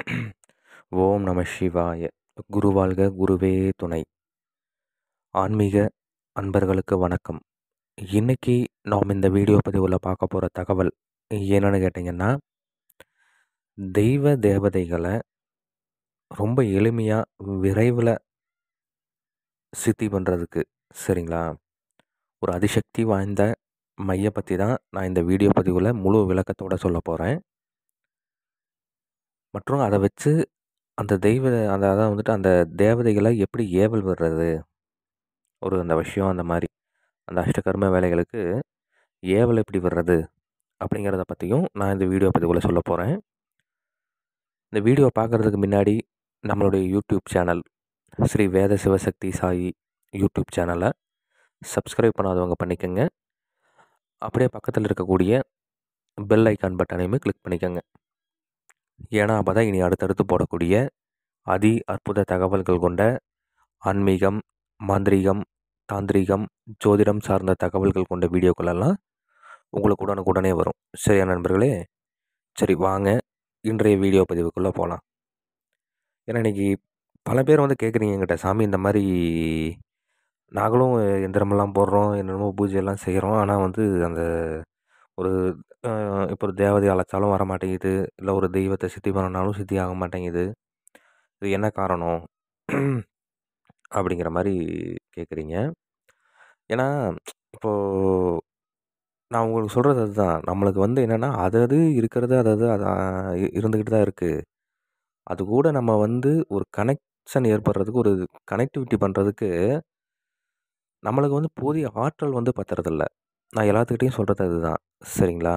ஓம் நம சிவாய குரு வாழ்க குருவே துணை ஆன்மீக அன்பர்களுக்கு வணக்கம் இன்னைக்கு நாம் இந்த வீடியோ பதிவில் பார்க்க போகிற தகவல் என்னென்னு கேட்டிங்கன்னா தெய்வ தேவதைகளை ரொம்ப எளிமையாக விரைவில் சித்தி பண்ணுறதுக்கு சரிங்களா ஒரு அதிசக்தி வாய்ந்த மைய பற்றி தான் நான் இந்த வீடியோ பதிவில் முழு விளக்கத்தோடு சொல்ல போகிறேன் மற்றும் அதை வச்சு அந்த தெய்வ அந்த அதான் வந்துட்டு அந்த தேவதைகளை எப்படி ஏவல் விடுறது ஒரு அந்த விஷயம் அந்த மாதிரி அந்த அஷ்டகர்ம வேலைகளுக்கு ஏவல் எப்படி விடுறது அப்படிங்கிறத பற்றியும் நான் இந்த வீடியோ பதிவில் சொல்ல போகிறேன் இந்த வீடியோ பார்க்குறதுக்கு முன்னாடி நம்மளுடைய YouTube channel Sri Veda Sivasakthi Sai YouTube சேனலை சப்ஸ்கிரைப் பண்ணாதவங்க பண்ணிக்கோங்க அப்படியே பக்கத்தில் இருக்கக்கூடிய பெல் ஐக்கான் பட்டனையுமே கிளிக் பண்ணிக்கோங்க ஏன்னா அப்போ தான் இனி அடுத்தடுத்து போடக்கூடிய அதி அற்புத தகவல்கள் கொண்ட ஆன்மீகம் மாந்திரீகம் தாந்திரீகம் ஜோதிடம் சார்ந்த தகவல்கள் கொண்ட வீடியோக்களெல்லாம் உங்களுக்கு உடனுக்குடனே வரும் சரியா நண்பர்களே சரி வாங்க இன்றைய வீடியோ பதிவுக்குள்ளே போகலாம் ஏன்னா இன்றைக்கி பல பேர் வந்து கேட்குறீங்க என்கிட்ட சாமி இந்த மாதிரி நாங்களும் எந்திரமெல்லாம் போடுறோம் என்னென்னமோ பூஜையெல்லாம் செய்கிறோம் ஆனால் வந்து அந்த ஒரு இப்போ ஒரு தேவதை அழைச்சாலும் வர மாட்டேங்குது இல்லை ஒரு தெய்வத்தை சித்தி பண்ணனாலும் சித்தி ஆக மாட்டேங்குது இது என்ன காரணம் அப்படிங்கிற மாதிரி கேட்குறீங்க ஏன்னா இப்போது நான் உங்களுக்கு சொல்கிறது அதுதான் நம்மளுக்கு வந்து என்னென்னா அது அது இருக்கிறது அது அது அதான் இருந்துக்கிட்டு தான் இருக்குது அது கூட நம்ம வந்து ஒரு கனெக்ஷன் ஏற்படுறதுக்கு ஒரு கனெக்டிவிட்டி பண்ணுறதுக்கு நம்மளுக்கு வந்து போதிய ஆற்றல் வந்து பத்துறதில்ல நான் எல்லாத்துக்கிட்டையும் சொல்கிறது அதுதான் சரிங்களா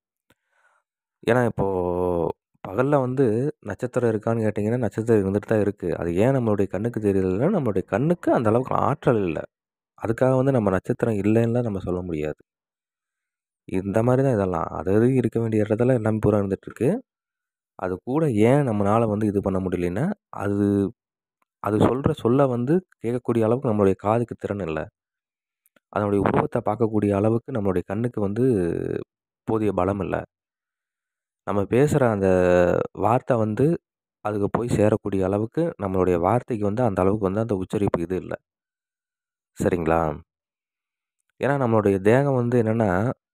ஏன்னா இப்போது பகலில் வந்து நட்சத்திரம் இருக்கான்னு கேட்டிங்கன்னா நட்சத்திரம் இருந்துட்டு தான் இருக்குது அது ஏன் நம்மளுடைய கண்ணுக்கு தெரியலன்னா நம்மளுடைய கண்ணுக்கு அந்த அளவுக்கு ஆற்றல் இல்லை அதுக்காக வந்து நம்ம நட்சத்திரம் இல்லைன்னுலாம் நம்ம சொல்ல முடியாது இந்த மாதிரி தான் இதெல்லாம் அது அது இருக்க வேண்டிய இடத்துல எல்லாமே பூரா இருந்துகிட்ருக்கு அது கூட ஏன் நம்மளால் வந்து இது பண்ண முடியலன்னா அது அது சொல்கிற சொல்ல வந்து கேட்கக்கூடிய அளவுக்கு நம்மளுடைய காதுக்கு திறன் இல்லை அதனுடைய உருவத்தை பார்க்கக்கூடிய அளவுக்கு நம்மளுடைய கண்ணுக்கு வந்து போதிய பலம் இல்லை நம்ம பேசுகிற அந்த வார்த்தை வந்து அதுக்கு போய் சேரக்கூடிய அளவுக்கு நம்மளுடைய வார்த்தைக்கு வந்து அந்த அளவுக்கு வந்து அந்த உச்சரிப்பு இது இல்லை சரிங்களா ஏன்னா நம்மளுடைய தேகம் வந்து என்னென்னா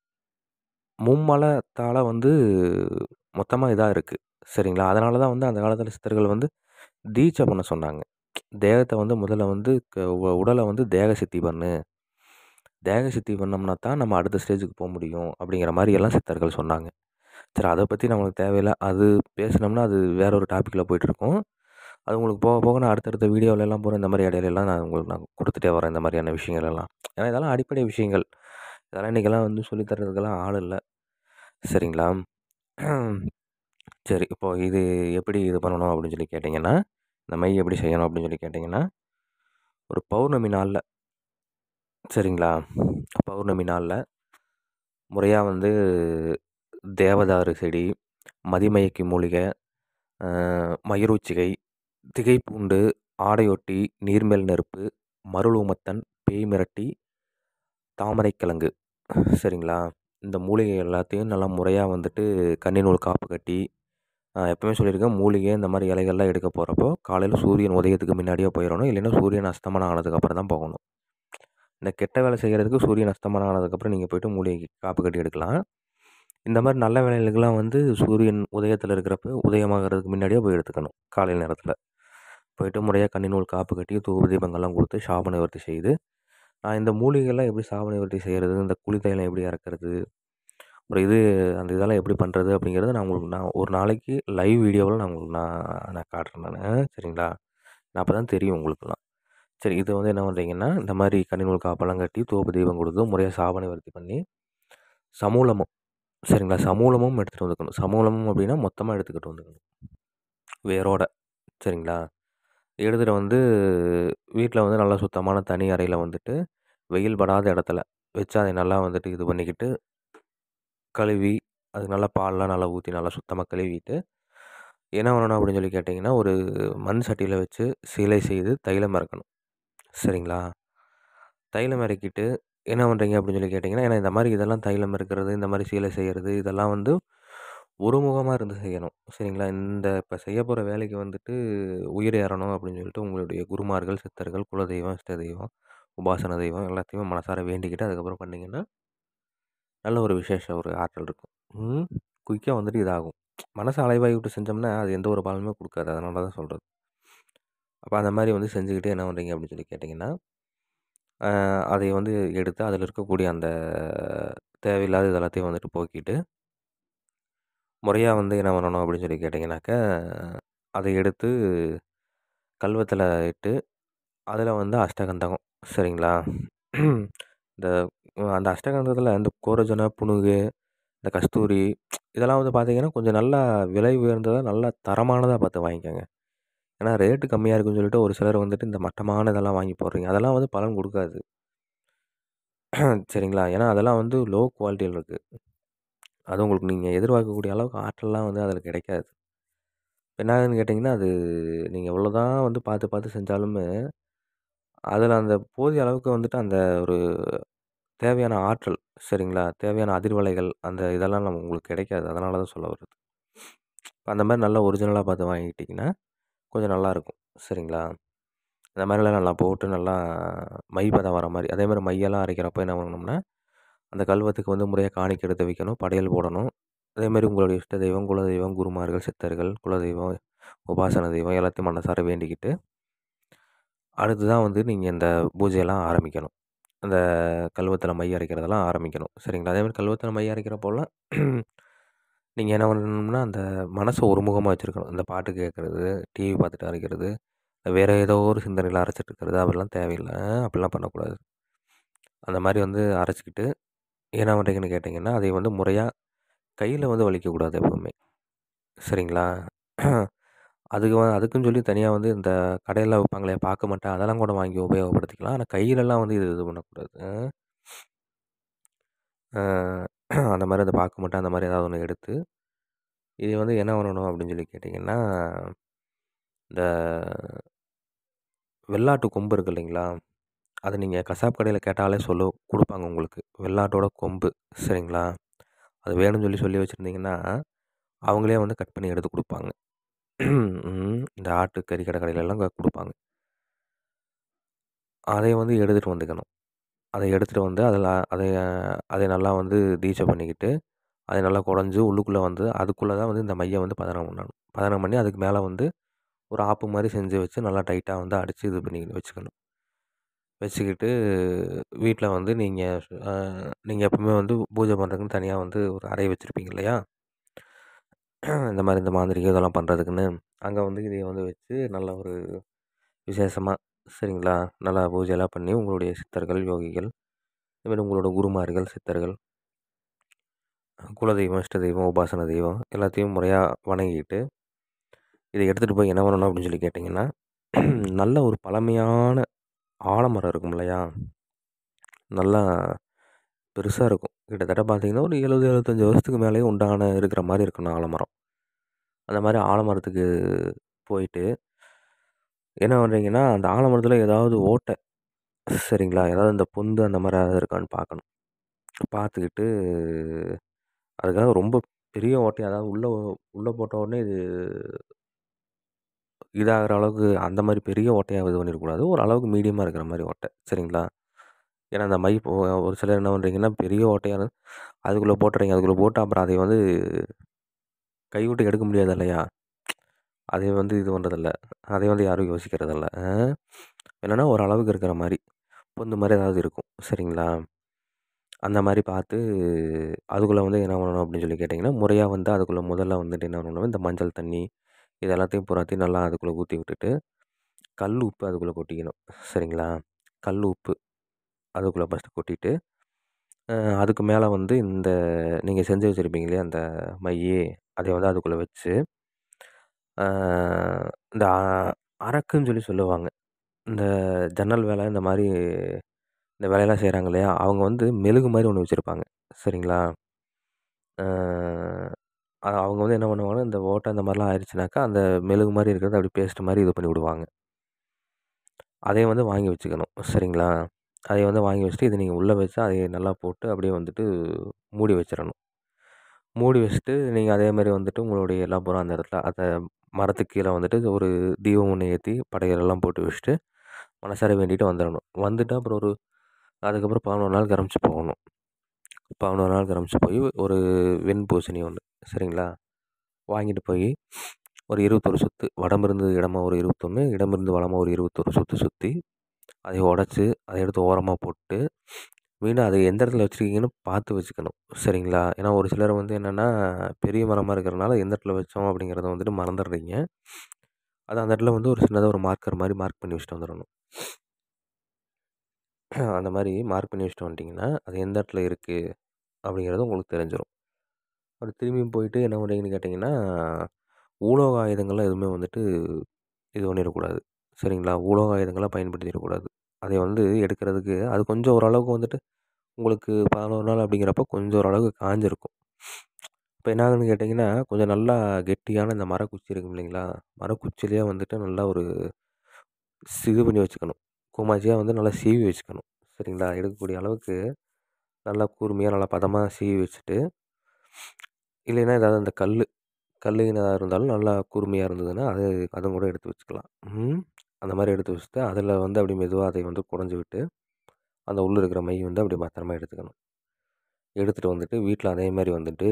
மும்மலத்தால் வந்து மொத்தமாக இதாக இருக்குது சரிங்களா அதனால தான் வந்து அந்த காலத்தில் சித்தர்கள் வந்து தீட்சை பண்ண சொன்னாங்க தேகத்தை வந்து முதல்ல வந்து உடலை வந்து தேக சித்தி பண்ணு தேக சித்தி பண்ணோம்னா தான் நம்ம அடுத்த ஸ்டேஜுக்கு போக முடியும் அப்படிங்கிற மாதிரி எல்லாம் சித்தர்கள் சொன்னாங்க சரி அதை பற்றி நம்மளுக்கு தேவையில்லை அது பேசினோம்னா அது வேற ஒரு டாப்பிக்கில் போயிட்டுருக்கும் அது உங்களுக்கு போக போக நான் அடுத்தடுத்த வீடியோவிலலாம் போகிற இந்த மாதிரி இடையிலலாம் நான் உங்களுக்கு நான் கொடுத்துட்டே வரேன் இந்த மாதிரியான விஷயங்கள் எல்லாம் ஏன்னா இதெல்லாம் அடிப்படை விஷயங்கள் இதெல்லாம் இன்றைக்கெல்லாம் வந்து சொல்லித்தரதுக்கெல்லாம் ஆள் இல்லை சரிங்களா சரி இப்போது இது எப்படி இது பண்ணணும் அப்படின்னு சொல்லி கேட்டிங்கன்னா இந்த மை எப்படி செய்யணும் அப்படின்னு சொல்லி கேட்டிங்கன்னா ஒரு பௌர்ணமி நாளில் சரிங்களா பௌர்ணமி நாளில் முறையாக வந்து தேவதாரு செடி மதிமயக்கி மூலிகை மயிருச்சிகை திகைப்பூண்டு ஆடையொட்டி நீர்மேல் நெருப்பு மருளூமத்தன் பேய் மிரட்டி தாமரைக்கிழங்கு சரிங்களா இந்த மூலிகை எல்லாத்தையும் நல்லா முறையாக வந்துட்டு கன்னிநூல் காப்பு கட்டி எப்போவுமே சொல்லியிருக்கேன் மூலிகை இந்த மாதிரி இலைகள்லாம் எடுக்க போகிறப்போ காலையில் சூரியன் உதயத்துக்கு முன்னாடியே போயிடணும் இல்லைன்னா சூரியன் அஸ்தமனம் ஆனதுக்கப்புறம் தான் போகணும் இந்த கெட்ட வேலை செய்கிறதுக்கு சூரியன் அஸ்தமனம் ஆனதுக்கப்புறம் நீங்கள் போய்ட்டு மூலிகை காப்பு கட்டி எடுக்கலாம் இந்த மாதிரி நல்ல வேலைகளுக்கெல்லாம் வந்து சூரியன் உதயத்தில் இருக்கிறப்ப உதயமாகிறதுக்கு முன்னாடியே போய் எடுத்துக்கணும் காலை நேரத்தில் போயிட்டு முறையாக கன்னிநூல் காப்பு கட்டி தூப தீபங்கள்லாம் கொடுத்து சாப நிவர்த்தி செய்து நான் இந்த மூலிகைலாம் எப்படி சாப நிவர்த்தி செய்கிறது இந்த குளித்தைலம் எப்படி இறக்குறது ஒரு இது அந்த இதெல்லாம் எப்படி பண்ணுறது அப்படிங்கிறத நான் உங்களுக்கு நான் ஒரு நாளைக்கு லைவ் வீடியோவில் நான் உங்களுக்கு நான் நான் காட்டுறேன் நான் சரிங்களா நான் அப்போ தான் தெரியும் உங்களுக்குலாம் சரி இது வந்து என்ன பண்ணுறீங்கன்னா இந்த மாதிரி கன்னிநூல் காப்பெல்லாம் கட்டி தூப தீபம் கொடுத்து முறையாக சாப நிவர்த்தி பண்ணி சமூலமும் சரிங்களா சமூலமும் எடுத்துகிட்டு வந்துக்கணும் சமூலமும் அப்படின்னா மொத்தமாக எடுத்துக்கிட்டு வந்துக்கணும் வேரோட சரிங்களா எடுத்துகிட்டு வந்து வீட்டில் வந்து நல்லா சுத்தமான தனி அறையில் வந்துட்டு வெயில் படாத இடத்துல வச்சு அதை நல்லா வந்துட்டு இது பண்ணிக்கிட்டு கழுவி அது நல்லா பால்லாம் நல்லா ஊற்றி நல்லா சுத்தமாக கழுவிட்டு என்ன பண்ணணும் அப்படின்னு சொல்லி கேட்டிங்கன்னா ஒரு மண் சட்டியில் வச்சு சிலை செய்து தைலம் இறக்கணும் சரிங்களா தைலம் இறக்கிட்டு என்ன பண்ணுறீங்க அப்படின்னு சொல்லி கேட்டிங்கன்னா ஏன்னா இந்த மாதிரி இதெல்லாம் தைலம் இருக்கிறது இந்த மாதிரி சீலை செய்கிறது இதெல்லாம் வந்து ஒருமுகமா இருந்து செய்யணும். சரிங்களா? இந்த இப்ப செய்ய போற வேலைக்கு வந்துட்டு உயிர் ஏறணும் அப்படின்னு சொல்லிட்டு உங்களுடைய குருமார்கள், சித்தர்கள், குலதெய்வம், இஷ்ட தெய்வம், உபாசன தெய்வம் எல்லாத்தையுமே மனசார வேண்டிக்கிட்டு அதுக்கப்புறம் பண்ணீங்கன்னா, நல்ல ஒரு விசேஷ ஒரு ஆற்றல் இருக்கும். ம். குயிக்கா வந்துட்டு இதாகும். மனச அலைவாய் விட்டு செஞ்சோம்னா, அது எந்த ஒரு பலனுமே குடுக்காது. அதனால தான் சொல்றது. அப்ப அந்த மாரி வந்து செஞ்சுக்கிட்டு என்ன பண்றீங்க அப்படின்னு சொல்லி கேட்டீங்கன்னா, அ அதை வந்து எடுத்து அதில இருக்கக்கூடிய அந்த தேவையில்லாத இது எல்லாத்தையும் வந்துட்டு போக்கிட்டு முறையா வந்து என்ன பண்ணணும் அப்படின்னு சொல்லி கேட்டீங்கன்னாக்க, அதை எடுத்து கல்வத்தில இட்டு, அதில வந்து அஷ்டகந்தகம் சரிங்களா? இந்த அந்த அஷ்டகந்தத்தில இந்த கோரஜன, புனுகு, இந்த கஸ்தூரி இதெல்லாம் வந்து பார்த்தீங்கன்னா, கொஞ்சம் நல்லா விலை உயர்ந்ததா, நல்லா தரமானதா பார்த்து வாங்கிக்கங்க. ஏன்னா ரேட்டு கம்மியா இருக்குன்னு சொல்லிட்டு ஒரு சிலர் வந்துட்டு இந்த மட்டமான இதெல்லாம் வாங்கி போடுறீங்க. அதெல்லாம் வந்து பலன் குடுக்காது. சரிங்களா? ஏன்னா அதெல்லாம் வந்து லோ குவாலிட்டில இருக்கு. அது உங்களுக்கு நீங்க எதிர்பார்க்கக்கூடிய அளவுக்கு ஆற்றல்லாம் வந்து அதில கிடைக்காது. என்ன ஆகுதுன்னு கேட்டீங்கன்னா, அது நீங்க எவ்வளோதான் வந்து பார்த்து பார்த்து செஞ்சாலுமே, அதில அந்த போதிய அளவுக்கு வந்துட்டு அந்த ஒரு தேவையான ஆற்றல் சரிங்களா? தேவையான அதிர்வலைகள் அந்த இதெல்லாம் நம்ம உங்களுக்கு கிடைக்காது. அதனால தான் சொல்ல வர்றது. அந்த மாரி நல்லா ஒரிஜினலா பார்த்து வாங்கிக்கிட்டீங்கன்னா, கொஞ்சம் நல்லாயிருக்கும். சரிங்களா? இந்த மாரிலாம் நல்லா போட்டு நல்லா மை பதம் வர மாரி, அதேமாரி மையெல்லாம் அரைக்கிறப்போ என்ன பண்ணணும்னா, அந்த கல்வத்துக்கு வந்து முறையா காணிக்கை எடுத்து வைக்கணும். படையல் போடணும். அதேமாரி உங்களுடைய இஷ்ட தெய்வம், குலதெய்வம், குருமார்கள், சித்தர்கள், குலதெய்வம், உபாசன தெய்வம் எல்லாத்தையும் மனசார வேண்டிக்கிட்டு, அடுத்து தான் வந்து நீங்க இந்த பூஜையெல்லாம் ஆரம்பிக்கணும். அந்த கல்வத்தில மை அரைக்கிறதெல்லாம் ஆரம்பிக்கணும். சரிங்களா? அதேமாரி கல்வத்தில மை அரைக்கிறப்போலாம் நீங்க என்ன பண்ணணும்னா, அந்த மனச ஒருமுகமா வச்சிருக்கணும். இந்த பாட்டு கேட்கறது, டிவி பார்த்துட்டு அரைக்கிறது, வேற ஏதோ ஒரு சிந்தனையில அரைச்சிட்டு இருக்கிறது அதெல்லாம் தேவையில்ல. அப்படிலாம் பண்ணக்கூடாது. அந்த மாரி வந்து அரைச்சுக்கிட்டு, என்ன பண்றீங்கன்னு கேட்டீங்கன்னா, அதை வந்து முறையா கையில வந்து வலிக்கக்கூடாது எப்பவுமே. சரிங்களா? அதுக்கு வ அதுக்குன்னு சொல்லி தனியா வந்து இந்த கடையில விப்பாங்களே பாக்குமட்டை அதெல்லாம் கூட வாங்கி உபயோகப்படுத்திக்கலாம். ஆனா கையிலலாம் வந்து இது இது பண்ணக்கூடாது. அ அந்த மாரி அந்த பாக்குமட்டை அந்த மாரி ஏதாவது ஒண்ணு எடுத்து, இது வந்து என்ன பண்ணணும் அப்படின்னு சொல்லி கேட்டீங்கன்னா, இந்த வெள்ளாட்டு கொம்பு இருக்கு இல்லைங்களா? அது நீங்க கசாப்பு கடையில கேட்டாலே சொல்லு குடுப்பாங்க உங்களுக்கு. வெள்ளாட்டோட கொம்பு சரிங்களா? அது வேணும்னு சொல்லி சொல்லி வச்சிருந்தீங்கன்னா, அவங்களே வந்து கட் பண்ணி எடுத்து குடுப்பாங்க. ம். இந்த ஆட்டு கறி கடை கடையிலலாம் குடுப்பாங்க. அதை வந்து எடுத்துட்டு வந்துக்கணும். அதை எடுத்துட்டு வந்து அதில அதைய அதை நல்லா வந்து தீட்சை பண்ணிக்கிட்டு, அது நல்லா குழஞ்சு உள்ளுக்குள்ள வந்து அதுக்குள்ள தான் வந்து இந்த மைய வந்து பதனம் பண்ணணும். பதனம் பண்ணி அதுக்கு மேல வந்து ஒரு ஆப்பு மாரி செஞ்சு வச்சு நல்லா டைட்டா வந்து அடிச்சு இது பண்ணி வச்சுக்கணும். வச்சுக்கிட்டு வீட்ல வந்து நீங்க அ நீங்க எப்பவுமே வந்து பூஜை பண்றதுக்குன்னு தனியா வந்து ஒரு அறை வச்சிருப்பீங்க இல்லையா? இந்த மாரி இந்த மாந்திரீகம் இதெல்லாம் பண்றதுக்குன்னு, அங்க வந்து இதைய வந்து வச்சு நல்ல ஒரு விசேஷமா சரிங்களா? நல்லா பூஜைலாம் பண்ணி உங்களுடைய சித்தர்கள், யோகிகள், இதுமாரி உங்களோட குருமார்கள், சித்தர்கள், குலதெய்வம், இஷ்ட தெய்வம், உபாசன தெய்வம் எல்லாத்தையும் முறையா வணங்கிட்டு, இத எடுத்துட்டு போய் என்ன பண்ணணும் அப்படின்னு சொல்லி கேட்டீங்கன்னா, நல்ல ஒரு பழமையான ஆலமரம் இருக்கும் இல்லையா? நல்லா பெருசா இருக்கும். கிட்டத்தட்ட பார்த்தீங்கன்னா, ஒரு 70, 75 வருஷத்துக்கு மேலேயே உண்டான இருக்கிற மாரி இருக்கணும் ஆலமரம். அந்த மாரி ஆலமரத்துக்கு போயிட்டு, என்ன பண்றீங்கன்னா, அந்த ஆலமரத்தில ஏதாவது ஓட்டை சரிங்களா? ஏதாவது இந்த பொந்து அந்த மாரி ஏதாவது இருக்கான்னு பார்க்கணும். பார்த்துக்கிட்டு, அதுக்காக ரொம்ப பெரிய ஓட்டையா அதாவது உள்ள உள்ள போட்ட உடனே இது இதாகிற அளவுக்கு அந்த மாரி பெரிய ஓட்டையா இது பண்ணிறக்கூடாது. ஓரளவுக்கு மீடியமா இருக்கிற மாரி ஓட்டை சரிங்களா? ஏன்னா அந்த மை இப்போ ஒரு சிலர் என்ன பண்றீங்கன்னா, பெரிய ஓட்டையா இரு அதுக்குள்ள போட்டுறீங்க. அதுக்குள்ள போட்டு அப்புறம் அதை வந்து கைவிட்டு எடுக்க முடியாது இல்லையா? அதை வந்து இது பண்றதில்ல. அதை வந்து யாரும் யோசிக்கிறதில்ல. அ என்னன்னா ஓரளவுக்கு இருக்கிற மாரி. பொந்து மாரி ஏதாவது இருக்கும். சரிங்களா? அந்த மாரி பார்த்து அதுக்குள்ள வந்து என்ன பண்ணணும் அப்படின்னு சொல்லி கேட்டீங்கன்னா, முறையா வந்து அதுக்குள்ள முதல்ல வந்துட்டு என்ன பண்ணணும், இந்த மஞ்சள் தண்ணி இது எல்லாத்தையும் பூராத்தையும் நல்லா அதுக்குள்ள ஊத்தி விட்டுட்டு, கல் உப்பு அதுக்குள்ள கொட்டிக்கணும். சரிங்களா? கல் உப்பு அதுக்குள்ள ஃபர்ஸ்ட்டு கொட்டிட்டு, அ அதுக்கு மேல வந்து இந்த நீங்க செஞ்சு வச்சிருப்பீங்க இல்லையா? அந்த மையி அதை வந்து அதுக்குள்ள வச்சு, அ இந்த அ அரக்குன்னு சொல்லி சொல்லுவாங்க. இந்த ஜன்னல் வேலை இந்த மாரி இந்த வேலையெல்லாம் செய்றாங்க இல்லையா? அவங்க வந்து மெழுகு மாரி ஒண்ணு வச்சிருப்பாங்க. சரிங்களா? அ அ அவங்க வந்து என்ன பண்ணுவாங்கன்னா, இந்த ஓட்டை அந்த மாரிலாம் ஆயிருச்சுனாக்கா, அந்த மெழுகு மாரி இருக்கிறத அப்படியே பேஸ்ட் மாரி இது பண்ணி விடுவாங்க. அதையும் வந்து வாங்கி வச்சுக்கணும். சரிங்களா? அதை வந்து வாங்கி வச்சுட்டு, இத நீங்க உள்ள வச்சு அதை நல்லா போட்டு அப்படியே வந்துட்டு மூடி வச்சிரணும். மூடி வச்சுட்டு நீங்கள் அதே மாதிரி வந்துட்டு உங்களுடைய எல்லா பொருளும் அந்த இடத்துல அதை மரத்துக்கு கீழே வந்துட்டு ஒரு தீபம் ஒன்று ஏற்றி படையலெல்லாம் போட்டு வச்சுட்டு மனசார வேண்டிட்டு வந்துடணும் வந்துட்டு அப்புறம் ஒரு அதுக்கப்புறம் பதினோரு நாள் கரமிச்சு போகணும் பதினோரு நாள் கரமிச்சு போய் ஒரு வெண் பூசணி ஒன்று சரிங்களா வாங்கிட்டு போய் ஒரு இருபத்தொரு சுற்று வடமிருந்து இடமா ஒரு இருபத்தொன்று இடமிருந்து வலமா ஒரு இருபத்தொரு சுற்று சுற்றி அதை உடச்சி அதை எடுத்து ஓரமாக போட்டு மீண்டும் அதை எந்த இடத்துல வச்சுருக்கீங்கன்னு பார்த்து வச்சுக்கணும் சரிங்களா ஏன்னா ஒரு சிலர் வந்து என்னென்னா பெரிய மரமாக இருக்கிறனால எந்த இடத்துல வச்சோம் அப்படிங்கிறத வந்துட்டு மறந்துடுறீங்க அது அந்த இடத்துல வந்து ஒரு சின்னதாக ஒரு மார்க்கர் மாதிரி மார்க் பண்ணி வச்சுட்டு வந்துடணும் அந்த மாதிரி மார்க் பண்ணி வச்சுட்டு வந்துட்டிங்கன்னா அது எந்த இடத்துல இருக்குது அப்படிங்கிறது உங்களுக்கு தெரிஞ்சிடும் அப்புறம் திரும்பியும் போயிட்டு என்ன பண்ணுறீங்கன்னு கேட்டிங்கன்னா உலோக ஆயுதங்கள்லாம் எதுவுமே வந்துட்டு இது பண்ணிடக்கூடாது சரிங்களா உலோக ஆயுதங்கள்லாம் பயன்படுத்திடக்கூடாது அதை வந்து எடுக்கிறதுக்கு அது கொஞ்சம் ஓரளவுக்கு வந்துட்டு உங்களுக்கு பதினோரு நாள் அப்படிங்கிறப்ப கொஞ்சம் ஓரளவுக்கு காஞ்சிருக்கும் இப்போ என்ன ஆகுதுன்னு கேட்டிங்கன்னா கொஞ்சம் நல்லா கெட்டியான இந்த மரக்குச்சி இருக்கும் இல்லைங்களா மரக்குச்சிலேயே வந்துட்டு நல்லா ஒரு இது பண்ணி வச்சுக்கணும் கூமாச்சியாக வந்து நல்லா சீவி வச்சுக்கணும் சரிங்களா எடுக்கக்கூடிய அளவுக்கு நல்லா கூர்மையாக நல்லா பதமாக சீவி வச்சுட்டு இல்லைன்னா ஏதாவது அந்த கல் கல் ஏதாவது இருந்தாலும் நல்லா கூர்மையாக இருந்ததுன்னா அது அதுவும் கூட எடுத்து வச்சுக்கலாம் ம் அந்த மாதிரி எடுத்து வச்சுட்டு அதில் வந்து அப்படி மெதுவாக அதை வந்து குடஞ்சி விட்டு அந்த உள்ளே இருக்கிற மை வந்து அப்படி பத்திரமா எடுத்துக்கணும் எடுத்துகிட்டு வந்துட்டு வீட்டில் அதே மாதிரி வந்துட்டு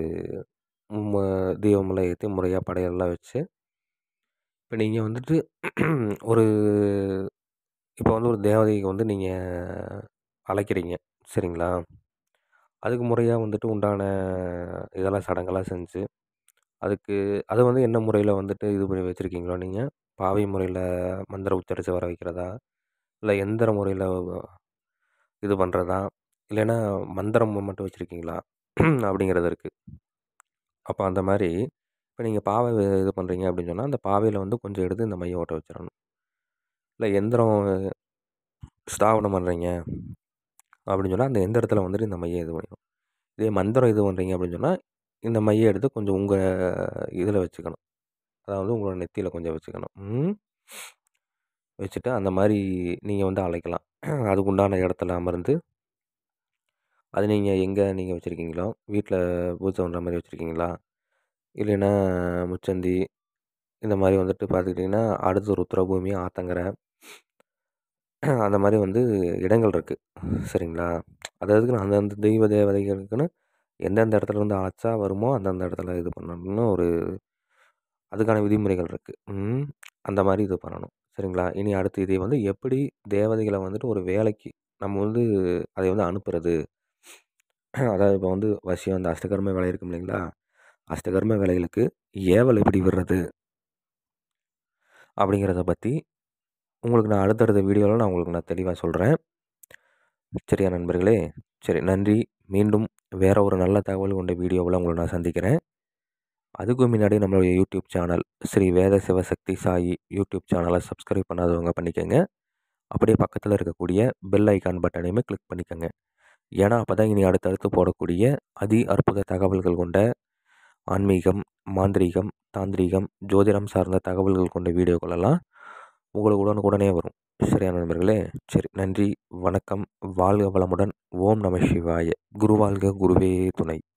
ம தீபமெல்லாம் ஏற்றி முறையாக படையல்லாம் வச்சு இப்போ நீங்கள் வந்துட்டு ஒரு இப்போ வந்து ஒரு தேவதைக்கு வந்து நீங்கள் அழைக்கிறீங்க சரிங்களா அதுக்கு முறையாக வந்துட்டு உண்டான இதெல்லாம் சடங்கெல்லாம் செஞ்சு அதுக்கு அது வந்து என்ன முறையில் வந்துட்டு இது பண்ணி வச்சுருக்கீங்களோ நீங்கள் பாவை முறையில் மந்திரம் உச்சரித்து வர வைக்கிறதா இல்லை எந்திர முறையில் இது பண்ணுறதா இல்லைன்னா மந்திரம் மட்டும் வச்சுருக்கீங்களா அப்படிங்கிறது இருக்குது அப்போ அந்த மாதிரி இப்போ நீங்கள் பாவை இது பண்ணுறீங்க அப்படின்னு சொன்னால் அந்த பாவையில் வந்து கொஞ்சம் எடுத்து இந்த மைய ஓட்ட வச்சிடணும் இல்லை எந்திரம் ஸ்தாபனம் பண்ணுறீங்க அப்படின்னு சொன்னால் அந்த எந்திரத்தில் வந்துட்டு இந்த மையம் இது பண்ணிக்கணும் இதே மந்திரம் இது பண்ணுறீங்க அப்படின்னு சொன்னால் இந்த மையம் எடுத்து கொஞ்சம் உங்கள் இதில் வச்சுக்கணும் அதாவது உங்களோட நெத்தியில் கொஞ்சம் வச்சுக்கணும் ம் வச்சுட்டு அந்த மாதிரி நீங்கள் வந்து அழைக்கலாம் அதுக்கு உண்டான இடத்துல அமர்ந்து அது நீங்கள் எங்கே நீங்கள் வச்சுருக்கீங்களோ வீட்டில் பூஜை பண்ணுற மாதிரி வச்சுருக்கீங்களா இல்லைன்னா முச்சந்தி இந்த மாதிரி வந்துட்டு பார்த்துக்கிட்டிங்கன்னா அடுத்து ருத்ரபூமி ஆத்தங்கரை அந்த மாதிரி வந்து இடங்கள் இருக்குது சரிங்களா அது அதுக்குன்னு அந்தந்த தெய்வ தேவதைகளுக்குன்னு எந்தெந்த இடத்துல இருந்து அழைச்சா வருமோ அந்தந்த இடத்துல இது பண்ணணும்னு ஒரு அதுக்கான விதிமுறைகள் இருக்குது ம் அந்த மாதிரி இது பண்ணணும் சரிங்களா இனி அடுத்து இதை வந்து எப்படி தேவதைகளை வந்துட்டு ஒரு வேலைக்கு நம்ம வந்து அதை வந்து அனுப்புறது அதாவது இப்போ வந்து வசியம் அந்த அஷ்டகர்ம வேலை இருக்கும் இல்லைங்களா அஷ்டகர்ம வேலைகளுக்கு ஏவல் எப்படி விடுறது அப்படிங்கிறத பற்றி உங்களுக்கு நான் அடுத்தடுத்த வீடியோவில் நான் உங்களுக்கு நான் தெளிவாக சொல்கிறேன் சரியா நண்பர்களே சரி நன்றி மீண்டும் வேற ஒரு நல்ல தகவல் கொண்ட வீடியோவில் உங்களை நான் சந்திக்கிறேன் அதுக்கு முன்னாடி நம்மளுடைய YouTube channel Sri Veda Sivasakthi Sai YouTube சேனலை சப்ஸ்கிரைப் பண்ணாதவங்க பண்ணிக்கோங்க அப்படியே பக்கத்தில் இருக்கக்கூடிய பெல் ஐக்கான் பட்டனையுமே கிளிக் பண்ணிக்கோங்க ஏன்னா அப்போ தான் இனி அடுத்தடுத்து போடக்கூடிய அதி அற்புத தகவல்கள் கொண்ட ஆன்மீகம் மாந்திரீகம் தாந்திரீகம் ஜோதிடம் சார்ந்த தகவல்கள் கொண்ட வீடியோக்களெல்லாம் உங்களுக்கு உடனுக்குடனே வரும் சரியா நண்பர்களே சரி நன்றி வணக்கம் வாழ்க வளமுடன் ஓம் நம சிவாய குரு வாழ்க குருவே துணை